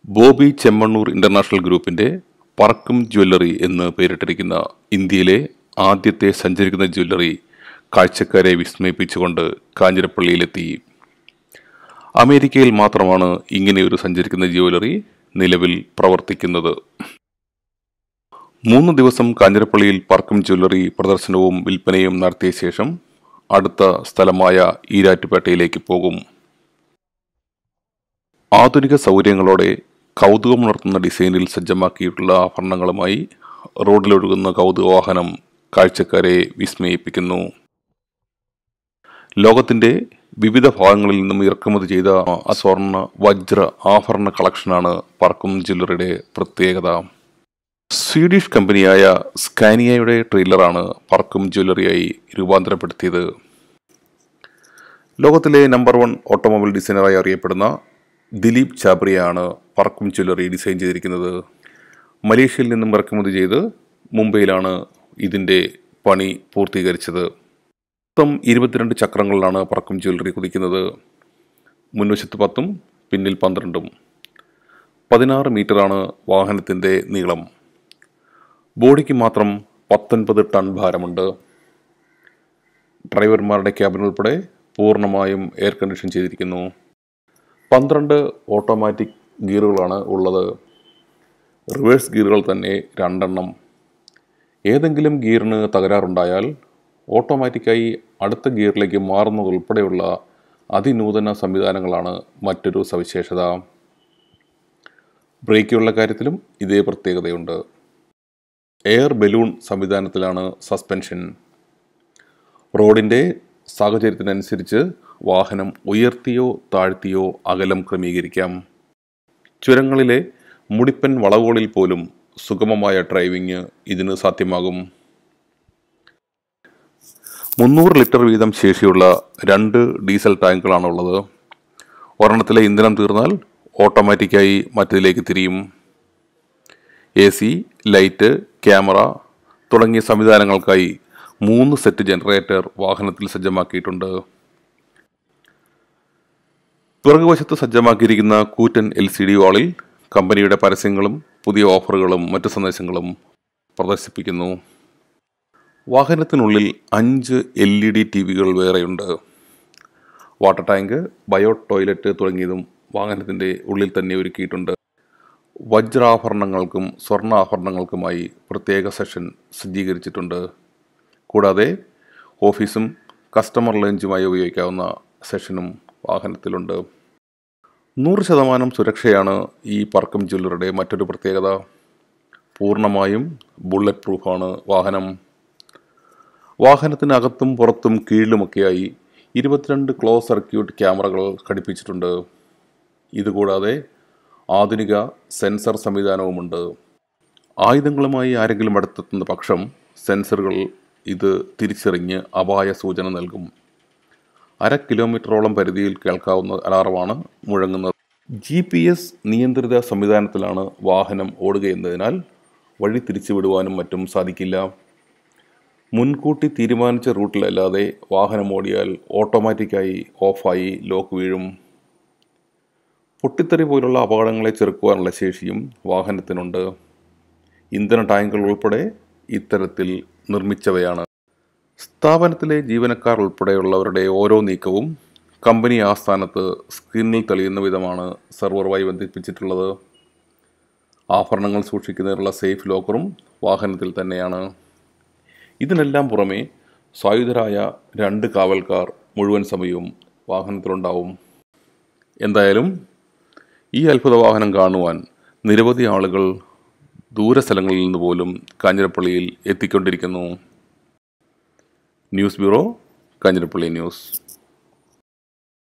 Bobby Chemmanur international ഗ്രൂപ്പിന്റെ പറക്കും jewellery എന്ന് പേരിട്ടിരിക്കുന്ന ഇന്ത്യയിലെ ആദ്യത്തെ സഞ്ചരിക്കുന്ന ജ്വല്ലറി കാഴ്ചക്കാരെ വിസ്മയിപ്പിച്ചുകൊണ്ട് കാഞ്ഞിരപ്പള്ളിയിലെത്തി അമേരിക്കയിൽ മാത്രമാണ് ഇങ്ങനെയൊരു സഞ്ചരിക്കുന്ന ജ്വല്ലറി നിലവിൽ പ്രവർത്തിക്കുന്നത് മൂന്ന് ദിവസം കാഞ്ഞിരപ്പള്ളിയിൽ പറക്കും ജ്വല്ലറി പ്രദർശനവും വിൽപ്പനയും നടത്തിയ ശേഷം അടുത്ത സ്ഥലമായ ഈരാറ്റുപേട്ടയിലേക്ക് പോകും ആധുനിക സൗകര്യങ്ങളോടെ കൗതുകമുണർത്തുന്ന ഡിസൈനിൽ സജ്ജമാക്കിയിട്ടുള്ള ആഭരണങ്ങളുമായി റോഡിലൊഴുകുന്ന കൗതുക വാഹനം കാഴ്ചക്കാരെ വിസ്മയിപ്പിക്കുന്നു ലോകത്തിന്റെ വിവിധ ഭാഗങ്ങളിൽ നിന്നും ഇറക്കുമതി ചെയ്ത അസ്വർണ വജ്ര ആഭരണ കളക്ഷനാണ് പറക്കും ജ്വല്ലറിയുടെ പ്രത്യേകത സ്വീഡിഷ് കമ്പനിയായ സ്കാനിയയുടെ ട്രെയിലറാണ് പറക്കും ജ്വല്ലറിയായി രൂപാന്തരപ്പെടുത്തിയത് ലോകത്തിലെ നമ്പർ വൺ ഓട്ടോമൊബൈൽ ഡിസൈനറായി അറിയപ്പെടുന്ന ദിലീപ് ചാബ്രിയാണ് പറക്കും ജ്വല്ലറി ഡിസൈൻ ചെയ്തിരിക്കുന്നത് മലേഷ്യയിൽ നിന്നും ഇറക്കുമതി ചെയ്ത് മുംബൈയിലാണ് ഇതിൻ്റെ പണി പൂർത്തീകരിച്ചത് മൊത്തം ഇരുപത്തിരണ്ട് ചക്രങ്ങളിലാണ് പറക്കും ജ്വല്ലറി കുതിക്കുന്നത് മുൻവശത്ത് പത്തും പിന്നിൽ പന്ത്രണ്ടും പതിനാറ് മീറ്ററാണ് വാഹനത്തിൻ്റെ നീളം ബോഡിക്ക് മാത്രം പത്തൊൻപത് ടൺ ഭാരമുണ്ട് ഡ്രൈവർമാരുടെ ക്യാബിൻ ഉൾപ്പെടെ പൂർണ്ണമായും എയർ കണ്ടീഷൻ ചെയ്തിരിക്കുന്നു പന്ത്രണ്ട് ഓട്ടോമാറ്റിക് ഗിയറുകളാണ് ഉള്ളത് റിവേഴ്സ് ഗിയറുകൾ തന്നെ രണ്ടെണ്ണം ഏതെങ്കിലും ഗിയറിന് തകരാറുണ്ടായാൽ ഓട്ടോമാറ്റിക്കായി അടുത്ത ഗിയറിലേക്ക് മാറുന്നതുൾപ്പെടെയുള്ള അതിനൂതന സംവിധാനങ്ങളാണ് മറ്റൊരു സവിശേഷത ബ്രേക്കുകളുടെ കാര്യത്തിലും ഇതേ പ്രത്യേകതയുണ്ട് എയർ ബലൂൺ സംവിധാനത്തിലാണ് സസ്പെൻഷൻ റോഡിൻ്റെ സാഹചര്യത്തിനനുസരിച്ച് വാഹനം ഉയർത്തിയോ താഴ്ത്തിയോ അകലം ക്രമീകരിക്കാം ചുരങ്ങളിലെ മുടിപ്പൻ വളവുകളിൽ പോലും സുഗമമായ ഡ്രൈവിംഗ് ഇതിന് സാധ്യമാകും മുന്നൂറ് ലിറ്റർ വീതം ശേഷിയുള്ള രണ്ട് ഡീസൽ ടാങ്കുകളാണ് ഉള്ളത് ഒരെണ്ണത്തിലെ ഇന്ധനം തീർന്നാൽ ഓട്ടോമാറ്റിക്കായി മറ്റതിലേക്ക് തിരിയും എ സി ലൈറ്റ് ക്യാമറ തുടങ്ങിയ സംവിധാനങ്ങൾക്കായി മൂന്ന് സെറ്റ് ജനറേറ്റർ വാഹനത്തിൽ സജ്ജമാക്കിയിട്ടുണ്ട് പിറകുവശത്ത് സജ്ജമാക്കിയിരിക്കുന്ന കൂറ്റൻ എൽ സി ഡി വാളിൽ കമ്പനിയുടെ പരസ്യങ്ങളും പുതിയ ഓഫറുകളും മറ്റു സന്ദേശങ്ങളും പ്രദർശിപ്പിക്കുന്നു വാഹനത്തിനുള്ളിൽ അഞ്ച് എൽ ഇ ഡി ടി വികൾ വേറെയുണ്ട് വാട്ടർ ടാങ്ക് ബയോ ടോയ്ലറ്റ് തുടങ്ങിയതും വാഹനത്തിൻ്റെ ഉള്ളിൽ തന്നെ ഒരുക്കിയിട്ടുണ്ട് വജ്രാഭരണങ്ങൾക്കും സ്വർണ്ണാഭരണങ്ങൾക്കുമായി പ്രത്യേക സെഷൻ സജ്ജീകരിച്ചിട്ടുണ്ട് കൂടാതെ ഓഫീസും കസ്റ്റമർ ലഞ്ചുമായി ഉപയോഗിക്കാവുന്ന സെഷനും വാഹനത്തിലുണ്ട് നൂറ് ശതമാനം സുരക്ഷയാണ് ഈ പറക്കം ജ്വല്ലറിയുടെ മറ്റൊരു പ്രത്യേകത പൂർണ്ണമായും ബുള്ളറ്റ് പ്രൂഫാണ് വാഹനം വാഹനത്തിനകത്തും പുറത്തും കീഴിലുമൊക്കെയായി ഇരുപത്തിരണ്ട് ക്ലോസ് സർക്യൂട്ട് ക്യാമറകൾ ഘടിപ്പിച്ചിട്ടുണ്ട് ഇതുകൂടാതെ ആധുനിക സെൻസർ സംവിധാനവുമുണ്ട് ആയുധങ്ങളുമായി ആരെങ്കിലും അടുത്തെത്തുന്ന പക്ഷം സെൻസറുകൾ ഇത് തിരിച്ചറിഞ്ഞ് അപായ സൂചന നൽകും അര കിലോമീറ്ററോളം പരിധിയിൽ കേൾക്കാവുന്ന അലാറമാണ് മുഴങ്ങുന്നത് ജി പി എസ് നിയന്ത്രിത സംവിധാനത്തിലാണ് വാഹനം ഓടുകയെന്നതിനാൽ വഴി തിരിച്ചുവിടുവാനും മറ്റും സാധിക്കില്ല മുൻകൂട്ടി തീരുമാനിച്ച റൂട്ടിലല്ലാതെ വാഹനം ഓടിയാൽ ഓട്ടോമാറ്റിക്കായി ഓഫായി ലോക്ക് വീഴും പൊട്ടിത്തെറി പോലുള്ള അപകടങ്ങളെ ചെറുക്കുവാനുള്ള ശേഷിയും വാഹനത്തിനുണ്ട് ഇന്ധന ടാങ്കുകൾ ഉൾപ്പെടെ ഇത്തരത്തിൽ നിർമ്മിച്ചവയാണ് സ്ഥാപനത്തിലെ ജീവനക്കാർ ഉൾപ്പെടെയുള്ളവരുടെ ഓരോ നീക്കവും കമ്പനി ആസ്ഥാനത്ത് സ്ക്രീനിൽ തെളിയുന്ന വിധമാണ് സെർവറുമായി ബന്ധിപ്പിച്ചിട്ടുള്ളത് ആഭരണങ്ങൾ സൂക്ഷിക്കുന്നതിനുള്ള സേഫ് ലോക്കറും വാഹനത്തിൽ തന്നെയാണ് ഇതിനെല്ലാം പുറമെ സായുധരായ രണ്ട് കാവൽക്കാർ മുഴുവൻ സമയവും വാഹനത്തിലുണ്ടാവും എന്തായാലും ഈ അത്ഭുത വാഹനം കാണുവാൻ നിരവധി ആളുകൾ ദൂരസ്ഥലങ്ങളിൽ നിന്ന് പോലും കാഞ്ഞിരപ്പള്ളിയിൽ എത്തിക്കൊണ്ടിരിക്കുന്നു ന്യൂസ് ബ്യൂറോ കാഞ്ഞിരപ്പള്ളി ന്യൂസ്